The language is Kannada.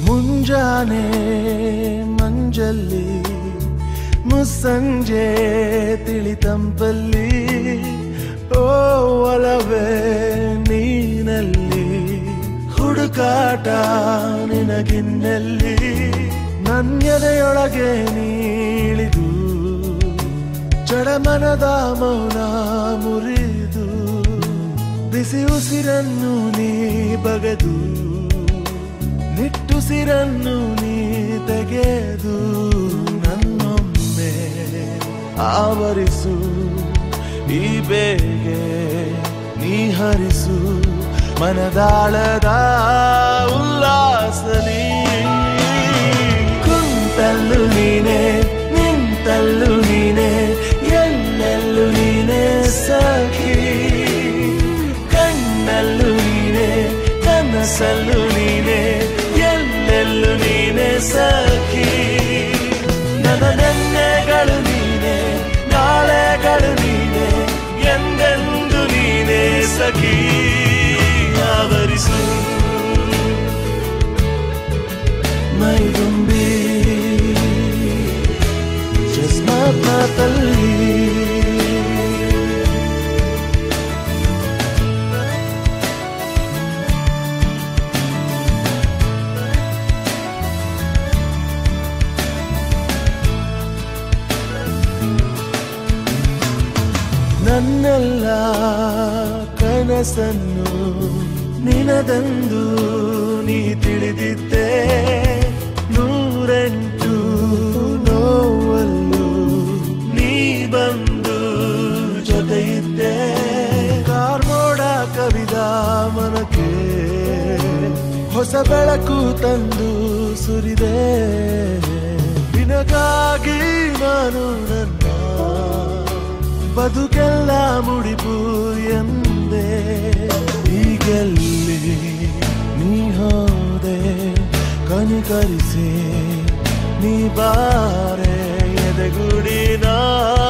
ಮುಂಜಾನೆ ಮಂಜಲ್ಲಿ ಮುಸ್ಸಂಜೆ ತಿಳಿತಂಪಲ್ಲಿ ಓ ಒಲವೇ ನೀನಲ್ಲಿ ಹುಡುಕಾಟ ನಿನಗಿನ್ನಲ್ಲಿ ನನ್ಯದೆಯೊಳಗೆ ನೀಳಿದು ಚಡಮನದ ಮೌನ ಮುರಿದು ಬಿಸಿ ಉಸಿರನ್ನು ನೀ ಬಗೆದು ನಿಟ್ಟುಸಿರನ್ನು ನೀ ತೆಗೆದು ನನ್ನೊಮ್ಮೆ ಆವರಿಸು ಈ ಬೇಗೆ ನೀ ಹರಿಸು ಮನದಾಳದ ಉಲ್ಲಾಸಲಿ ಕುಂತಲ್ಲು ನೀನೆ ನಿಂತಲ್ಲು ನೀನೆ ಎಲ್ಲೆಲ್ಲೂ ನೀನೆ ಸಖಿ ಕಣ್ಣಲ್ಲೂ ನೀನೆ ಕನಸಲ್ಲೂ ನೀನೆ ಎಲ್ಲೆಲ್ಲೂ ನೀನೆ ಸಖಿ ನನ್ನ ನೆನ್ನೆಗಳು ನೀನೆ ನಾಳೆಗಳು ನೀನೆ ಎಂದೆಂದು ನೀನೆ ಸಖಿ ಆವರಿಸು ಮೈದುಂಬಿ ಜಸ್ಮಾತ್ಮತಲ್ಲಿ ನನ್ನೆಲ್ಲ ಕನಸನ್ನು ನಿನದಂದು ನೀ ತಿಳಿದಿದ್ದೆ ನೂರೆಂಟು ನೋವಲ್ಲೂ ನೀ ಬಂದು ಜೊತೆಯಿದ್ದೆ ಕಾರ್ಮೋಡ ಕವಿದ ಮನಕ್ಕೆ ಹೊಸ ಬೆಳಕು ತಂದು ಸುರಿದೆ ನಿನಗಾಗಿ ನಾನು ನನ್ನ ಬದುಕೆಲ್ಲ ಮುಡಿಪು ಎಂದೆ ಈಗೆಲ್ಲಿ ನೀ ಹೋದೆ ಕನಿಕರಿಸಿ ನೀ ಬಾರೆ ಎದೆಗುಡಿ ನಾ